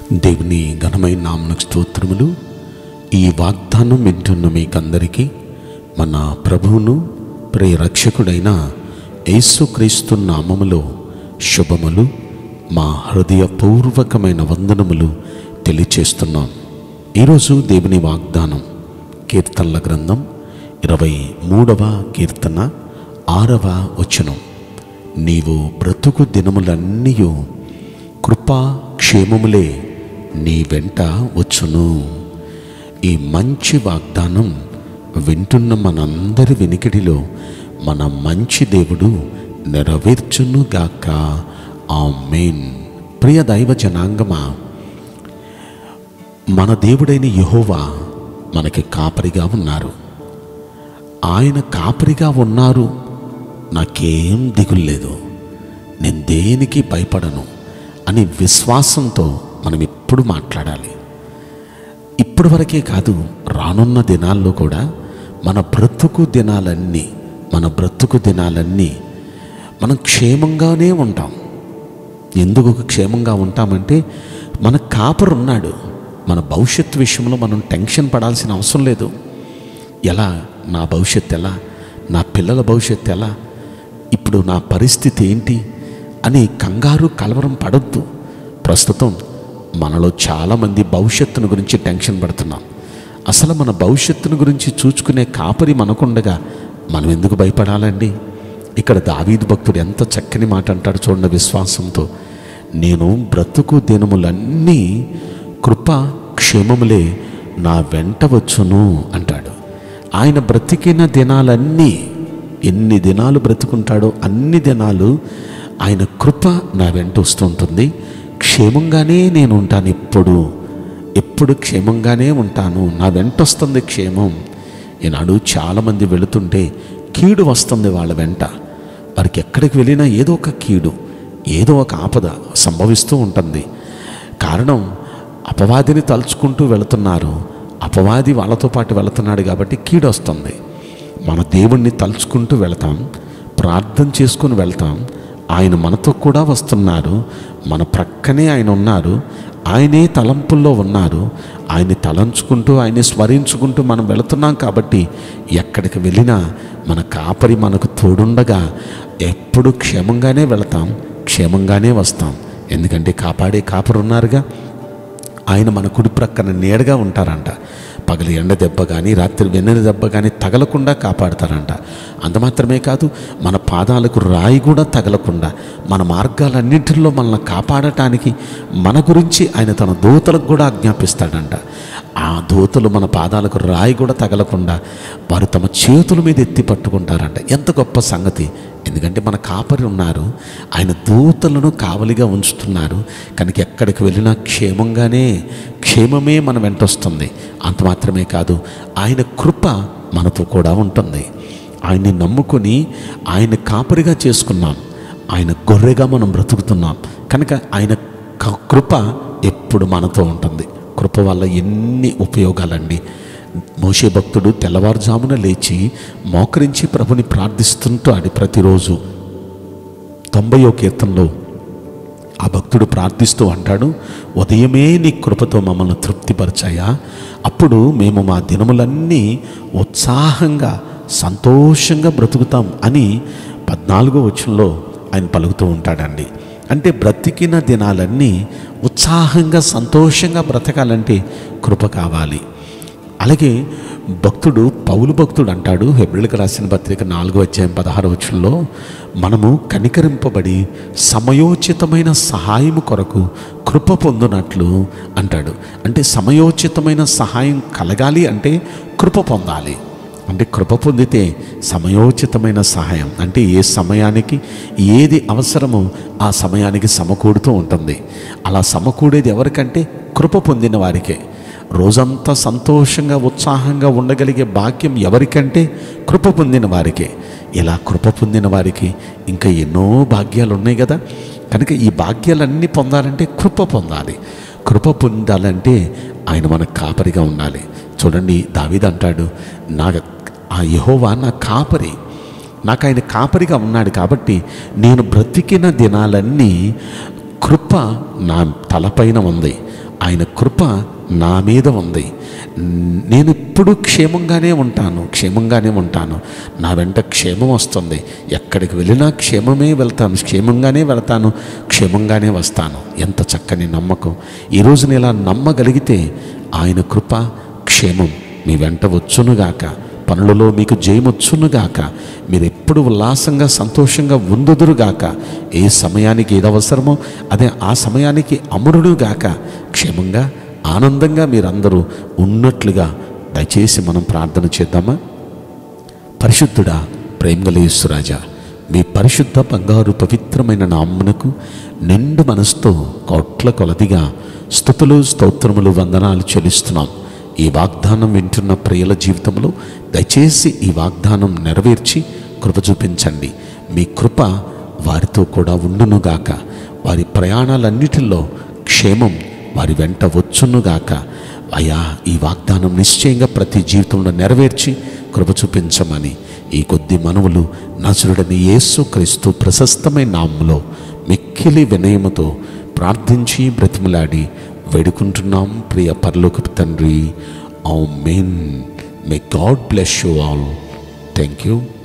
దేవుని ఘనమైన నామనకు స్తోత్రములు ఈ వాగ్దానం వింటున్న మీకందరికీ మన ప్రభువును ప్రియ రక్షకుడైన యేసుక్రీస్తు నామములో శుభములు మా హృదయపూర్వకమైన వందనములు తెలియచేస్తున్నాం ఈరోజు దేవుని వాగ్దానం కీర్తనల గ్రంథం ఇరవై మూడవ కీర్తన ఆరవ వచనం నీవు బ్రతుకు దినములన్నీయు కృపా క్షేమములే నీ వెంట వచ్చును ఈ మంచి వాగ్దానం వింటున్న మనందరి వెనికిడిలో మన మంచి దేవుడు నెరవేర్చునుగాక ఆమేన్ ప్రియ దైవ జనాంగమా మన దేవుడైన యెహోవా మనకి కాపరిగా ఉన్నారు ఆయన కాపరిగా ఉన్నారు నాకేం దిగులేదు నేను దేనికి భయపడను అని విశ్వాసంతో మనం ఎప్పుడు మాట్లాడాలి ఇప్పటి వరకే కాదు రానున్న దినాల్లో కూడా మన బ్రతుకు దినాలన్నీ మన బ్రతుకు దినాలన్నీ మనం క్షేమంగానే ఉంటాం ఎందుకు క్షేమంగా ఉంటామంటే మన కాపరు ఉన్నాడు మన భవిష్యత్తు విషయంలో మనం టెన్షన్ పడాల్సిన అవసరం లేదు ఎలా నా భవిష్యత్తు ఎలా నా పిల్లల భవిష్యత్తు ఎలా ఇప్పుడు నా పరిస్థితి ఏంటి అని కంగారు కలవరం పడొద్దు ప్రస్తుతం మనలో చాలామంది భవిష్యత్తును గురించి టెన్షన్ పడుతున్నాం అసలు మన భవిష్యత్తును గురించి చూచుకునే కాపరి మనకుండగా మనం ఎందుకు భయపడాలండి ఇక్కడ దావీదు భక్తుడు ఎంత చక్కని మాట అంటాడు చూడండి విశ్వాసంతో నేను బ్రతుకు దినములన్నీ కృప క్షేమములే నా వెంట వచ్చును అంటాడు ఆయన బ్రతికిన దినాలన్నీ ఎన్ని దినాలు బ్రతుకుంటాడో అన్ని దినాలు ఆయన కృప నా వెంట వస్తుంటుంది క్షేమంగానే నేను ఉంటాను ఎప్పుడు ఎప్పుడు క్షేమంగానే ఉంటాను నా వెంట వస్తుంది క్షేమం ఈనాడు చాలామంది వెళుతుంటే కీడు వస్తుంది వాళ్ళ వెంట వారికి ఎక్కడికి వెళ్ళినా ఏదో ఒక కీడు ఏదో ఒక ఆపద సంభవిస్తూ ఉంటుంది కారణం అపవాదిని తలుచుకుంటూ వెళుతున్నారు అపవాది వాళ్ళతో పాటు వెళుతున్నాడు కాబట్టి కీడు వస్తుంది మన దేవుణ్ణి తలుచుకుంటూ వెళతాం ప్రార్థన చేసుకుని వెళ్తాం ఆయన మనతో కూడా వస్తున్నారు మన ప్రక్కనే ఆయన ఉన్నారు ఆయనే తలంపుల్లో ఉన్నారు ఆయన్ని తలంచుకుంటూ ఆయన్ని స్మరించుకుంటూ మనం వెళుతున్నాం కాబట్టి ఎక్కడికి వెళ్ళినా మన కాపరి మనకు తోడుండగా ఎప్పుడు క్షేమంగానే వెళతాం క్షేమంగానే వస్తాం ఎందుకంటే కాపాడే కాపరు ఉన్నారుగా ఆయన మన కుడి ప్రక్కన నీడగా ఉంటారంట పగలు ఎండ దెబ్బ కానీ రాత్రి వెన్నెల దెబ్బ కానీ తగలకుండా కాపాడతారంట అంత మాత్రమే కాదు మన పాదాలకు రాయి కూడా తగలకుండా మన మార్గాలన్నింటిలో మనల్ని కాపాడటానికి మన గురించి ఆయన తన దూతలకు కూడా ఆజ్ఞాపిస్తాడంట ఆ దూతలు మన పాదాలకు రాయి కూడా తగలకుండా వారు తమ చేతుల మీద ఎత్తి పట్టుకుంటారంట ఎంత గొప్ప సంగతి ఎందుకంటే మన కాపరి ఉన్నారు ఆయన దూతలను కావలిగా ఉంచుతున్నారు కనుక ఎక్కడికి వెళ్ళినా క్షేమంగానే క్షేమమే మన వెంట వస్తుంది అంత మాత్రమే కాదు ఆయన కృప మనతో కూడా ఉంటుంది ఆయన్ని నమ్ముకొని ఆయన కాపరిగా చేసుకున్నాం ఆయన గొర్రెగా మనం బ్రతుకుతున్నాం కనుక ఆయన క- కృప ఎప్పుడు మనతో ఉంటుంది కృప వల్ల ఎన్ని ఉపయోగాలండి మోషే భక్తుడు తెల్లవారుజామున లేచి మోకరించి ప్రభుని ప్రార్థిస్తుంటాడు ప్రతిరోజు తొంభయో కీర్తనలో ఆ భక్తుడు ప్రార్థిస్తూ అంటాడు ఉదయమే నీ కృపతో మమ్మల్ని తృప్తిపరచాయా అప్పుడు మేము మా దినములన్నీ ఉత్సాహంగా సంతోషంగా బ్రతుకుతాం అని పద్నాలుగో వచనంలో ఆయన పలుకుతూ ఉంటాడండి అంటే బ్రతికిన దినాలన్నీ ఉత్సాహంగా సంతోషంగా బ్రతకాలంటే కృప కావాలి అలాగే భక్తుడు పౌలు భక్తుడు అంటాడు హెబ్రిల్కి రాసిన పత్రిక నాలుగో అధ్యాయం పదహారు వచనంలో మనము కనికరింపబడి సమయోచితమైన సహాయము కొరకు కృప పొందునట్లు అంటాడు అంటే సమయోచితమైన సహాయం కలగాలి అంటే కృప పొందాలి అంటే కృప పొందితే సమయోచితమైన సహాయం అంటే ఏ సమయానికి ఏది అవసరమో ఆ సమయానికి సమకూడుతూ ఉంటుంది అలా సమకూడేది ఎవరికంటే కృప పొందిన వారికే రోజంతా సంతోషంగా ఉత్సాహంగా ఉండగలిగే భాగ్యం ఎవరికంటే కృప పొందిన వారికే ఇలా కృప పొందిన వారికి ఇంకా ఎన్నో భాగ్యాలు ఉన్నాయి కదా కనుక ఈ భాగ్యాలన్నీ పొందాలంటే కృప పొందాలి కృప పొందాలంటే ఆయన మనకు కాపరిగా ఉండాలి చూడండి దావీద్ అంటాడు నా ఆ యహోవా నా కాపరి నాకు ఆయన కాపరిగా ఉన్నాడు కాబట్టి నేను బ్రతికిన దినాలన్నీ కృప నా తలపైన ఉంది ఆయన కృప నా మీద ఉంది నేను ఇప్పుడు క్షేమంగానే ఉంటాను క్షేమంగానే ఉంటాను నా వెంట క్షేమం వస్తుంది ఎక్కడికి వెళ్ళినా క్షేమమే వెళ్తాను క్షేమంగానే వెళ్తాను క్షేమంగానే వస్తాను ఎంత చక్కని నమ్మకం ఈరోజు నేను ఇలా నమ్మగలిగితే ఆయన కృప క్షేమం మీ వెంట వచ్చునుగాక పనులలో మీకు జయమొచ్చునుగాక మీరు ఎప్పుడు ఉల్లాసంగా సంతోషంగా ఉందుదురుగాక ఏ సమయానికి ఏది అవసరమో అదే ఆ సమయానికి అమరుడుగాక క్షేమంగా ఆనందంగా మీరందరూ ఉన్నట్లుగా దయచేసి మనం ప్రార్థన చేద్దామా పరిశుద్ధుడా ప్రేమగలేశ్వరాజా మీ పరిశుద్ధ బంగారు పవిత్రమైన నామ్మునకు నిండు మనసుతో కోట్ల కొలదిగా స్థుతులు స్తోత్రములు వందనాలు చెల్లిస్తున్నాం ఈ వాగ్దానం వింటున్న ప్రియుల జీవితంలో దయచేసి ఈ వాగ్దానం నెరవేర్చి కృప చూపించండి మీ కృప వారితో కూడా ఉండునుగాక వారి ప్రయాణాలన్నిటిలో క్షేమం వారి వెంట వచ్చునుగాక అయా ఈ వాగ్దానం నిశ్చయంగా ప్రతి జీవితంలో నెరవేర్చి కృప చూపించమని ఈ కొద్ది మనవులు నసురుడని యేసు క్రీస్తు ప్రశస్తమైన నామంలో మిక్కిలి వినయముతో ప్రార్థించి బ్రతిమలాడి వేడుకుంటున్నాం ప్రియ పరలోకపు తండ్రి ఓ మెయిన్ may God bless you all thank you